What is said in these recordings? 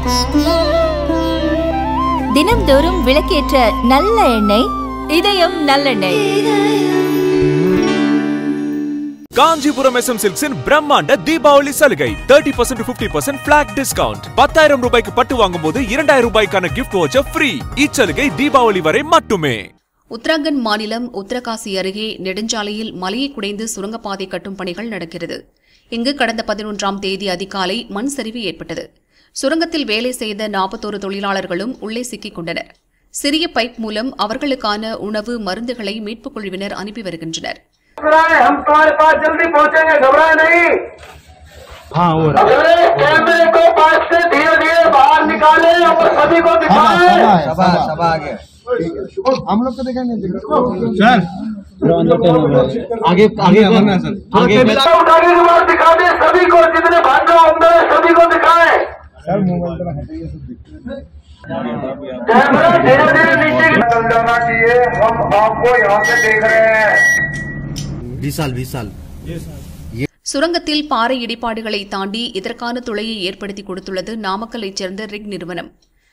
தினம்தோறும் விளக்கேற்ற நல்ல எண்ணெய் இதயம் நல்லெண்ணெய் காஞ்சிபுரம் எஸ்எம் சில்க்ஸின் பிரம்மாண்ட தீபாவளி சலுகை thirty percent fifty percent flat discount பத்தாயிரம் ரூபாய்க்கு பட்டு வாங்கும் போது இரண்டாயிரம் ரூபாய்க்கான கிஃப்ட் வவுச்சர் ஃப்ரீ இச்சலுகை தீபாவளி வரை மட்டுமே உத்தராகண்ட் மாநிலம் உத்தரகாசி அருகே நெடுஞ்சாலையில் மலையை குடைந்து சுரங்கப்பாதை கட்டும் பணிகள் நடக்கிறது இங்கு கடந்த பதினொன்றாம் தேதி அதிகாலை மண் சரிவு ஏற்பட்டது சுரங்கத்தில் வேலை செய்த நாற்பத்தோரு தொழிலாளர்களும் உள்ளே சிக்கிக் கொண்டனர் சிறிய பைப் மூலம் அவர்களுக்கான உணவு மருந்துகளை மீட்புக் குழுவினர் அனுப்பி வருகின்றனர் घबराए हम तुम्हारे पास जल्दी पहुंचेंगे घबराए नहीं हाँ हो रहा अगले कैमरे को पास से धीरे धीरे बाहर निकाले और सभी को दिखाए सभा सभा आगे हम लोग को देखेंगे सर आगे आगे करना सर आगे उठा के रुमाल दिखा दे सभी को जितने भाइयों अंदर है सभी को दिखाए सर मोबाइल कैमरा धीरे धीरे नीचे निकल जाना चाहिए हम आपको यहाँ से देख रहे हैं विशाल विशाल சுரங்கத்தில் பாறை இடிபாடுகளை தாண்டி இதற்கான துளையை ஏற்படுத்தி கொடுத்துள்ளது நாமக்கல்லைச் சேர்ந்த ரிக் நிறுவனம்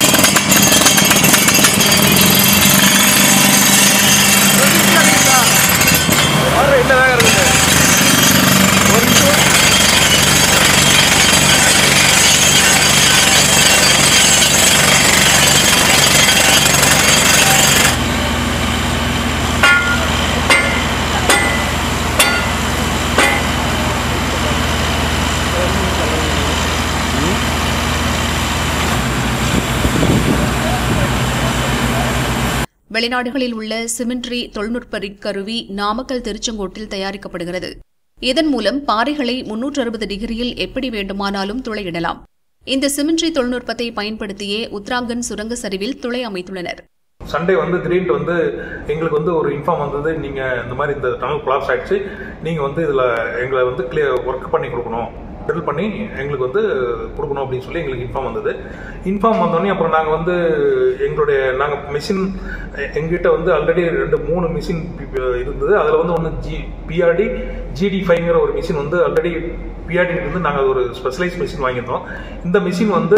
வெளிநாடுகளில் உள்ள சிமெண்ட்ரி தொழில்நுட்ப ரிக் கருவி நாமக்கல் திருச்செங்கோட்டில் தயாரிக்கப்படுகிறது இதன் மூலம் பாறைகளை முன்னூற்று அறுபது டிகிரியில் எப்படி வேண்டுமானாலும் துளையிடலாம் இந்த சிமெண்ட்ரி தொழில்நுட்பத்தை பயன்படுத்தியே உத்தராங்கன் சுரங்க சரிவில் துளை அமைத்துள்ளனர் சண்டே வந்து திடீர்னு வந்து எங்களுக்கு வந்து ஒரு இன்ஃபார்ம் வந்தது நீங்கள் இந்த மாதிரி இந்த டனல் கொலாப்ஸ் ஆயிடுச்சு நீங்கள் வந்து இதில் எங்களை வந்து கிளியர் ஒர்க் பண்ணி கொடுக்கணும் ட்ரில் பண்ணி எங்களுக்கு வந்து கொடுக்கணும் அப்படின்னு சொல்லி எங்களுக்கு இன்ஃபார்ம் வந்தது இன்ஃபார்ம் வந்தோடனே அப்புறம் நாங்கள் வந்து எங்களுடைய நாங்கள் மிஷின் எங்கிட்ட வந்து ஆல்ரெடி ரெண்டு மூணு மிஷின் இருந்தது அதில் வந்து ஒன்று ஜி பிஆர்டி ஜிடி ஃபைவ்ங்கிற ஒரு மிஷின் வந்து ஆல்ரெடி பிஆர்டி வந்து நாங்கள் ஒரு ஸ்பெஷலைஸ் மிஷின் வாங்கியிருந்தோம் இந்த மிஷின் வந்து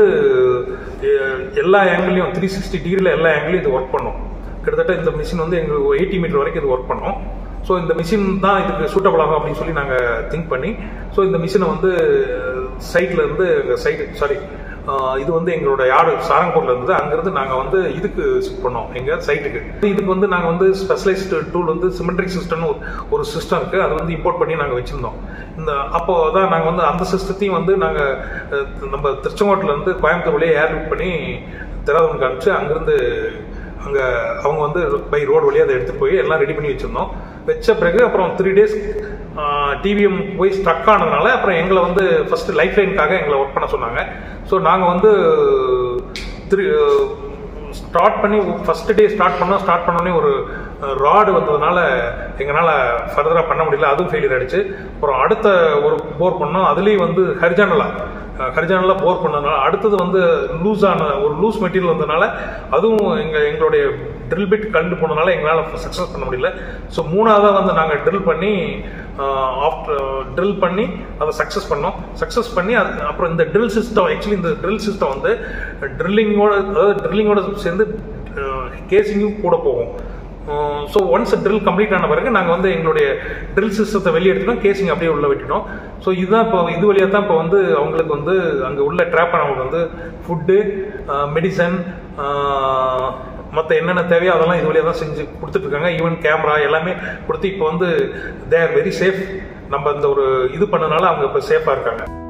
அஹ், எல்லா ஆங்கிளையும் த்ரீ சிக்ஸ்டி டிகிரியில் எல்லா ஆங்கிளையும் இது ஒர்க் பண்ணும் கிட்டத்தட்ட இந்த மிஷின் வந்து எங்களுக்கு எயிட்டி மீட்டர் வரைக்கும் இது ஒர்க் பண்ணும் ஸோ இந்த மிஷின் தான் இதுக்கு சூட்டபிள் ஆகும் அப்படின்னு சொல்லி நாங்கள் திங்க் பண்ணி ஸோ இந்த மிஷினை வந்து சைட்ல இருந்து எங்கள் சைடு சாரி இது வந்து எங்களோட யார்டு சாரங்கூர்ல இருந்தது அங்கிருந்து நாங்கள் வந்து இதுக்கு ஷிஃப்ட் பண்ணோம் எங்கள் சைட்டுக்கு இதுக்கு வந்து நாங்கள் வந்து ஸ்பெஷலைஸ்டு டூல் வந்து சிமெட்ரிக் சிஸ்டம்னு ஒரு ஒரு சிஸ்டம் இருக்குது அது வந்து இம்போர்ட் பண்ணி நாங்கள் வச்சுருந்தோம் இந்த அப்போ தான் நாங்கள் வந்து அந்த சிஸ்டத்தையும் வந்து நாங்கள் நம்ம திருச்செங்கோட்டில் இருந்து கோயம்புத்தூர் வழியாக ஏர்லிஃப்ட் பண்ணி திராதவனுக்கு அனுப்பிச்சு அங்கேருந்து அங்கே அவங்க வந்து பை ரோடு வழியாக அதை எடுத்துகிட்டு போய் எல்லாம் ரெடி பண்ணி வச்சுருந்தோம் வச்ச பிறகு அப்புறம் த்ரீ டேஸ் டிவிஎம் போய் ஸ்டக் ஆனதுனால அப்புறம் எங்களை வந்து ஃபர்ஸ்ட் லைஃப் லைனுக்காக எங்களை ஒர்க் பண்ண சொன்னாங்க ஸோ நாங்கள் வந்து த்ரீ ஸ்டார்ட் பண்ணி ஃபர்ஸ்ட் டே ஸ்டார்ட் பண்ணோம் ஸ்டார்ட் பண்ணோடனே ஒரு ராடு வந்ததுனால எங்களால் ஃபர்தராக பண்ண முடியல அதுவும் ஃபெயிலியர் ஆயிடுச்சு அப்புறம் அடுத்த ஒரு போர் பண்ணோம் அதுலேயும் வந்து ஹரிஜானலா ஹரிஜானலாக போர் பண்ணதுனால அடுத்தது வந்து லூஸ் ஆன ஒரு லூஸ் மெட்டீரியல் வந்ததுனால அதுவும் எங்கள் எங்களுடைய ட்ரில் பிட் கலந்து போனதுனால எங்களால் சக்ஸஸ் பண்ண முடியல ஸோ மூணாவதாக வந்து நாங்கள் ட்ரில் பண்ணி ஆஃப்டர் ட்ரில் பண்ணி அதை சக்ஸஸ் பண்ணோம் சக்ஸஸ் பண்ணி அது அப்புறம் இந்த ட்ரில் சிஸ்டம் ஆக்சுவலி இந்த ட்ரில் சிஸ்டம் வந்து ட்ரில்லிங்கோட அதாவது ட்ரில்லிங்கோட சேர்ந்து கேசிங்கும் கூட போகும் ஸோ ஒன்ஸ் ட்ரில் கம்ப்ளீட் ஆன பிறகு நாங்கள் வந்து எங்களுடைய ட்ரில் சிஸ்டத்தை வெளியே எடுத்துட்டோம் கேசிங் அப்படியே உள்ள விட்டுட்டோம் ஸோ இதுதான் இப்போ இது வழியாக தான் இப்போ வந்து அவங்களுக்கு வந்து அங்கே உள்ள ட்ராப் ஆனவங்களுக்கு வந்து ஃபுட்டு மெடிசன் மற்ற என்னென்ன தேவையோ அதெல்லாம் இது வழியாக தான் செஞ்சு கொடுத்துட்டு இருக்காங்க ஈவன் கேமரா எல்லாமே கொடுத்து இப்போ வந்து தே ஆர் வெரி சேஃப் நம்ம இந்த ஒரு இது பண்ணனால அவங்க இப்போ சேஃபாக இருக்காங்க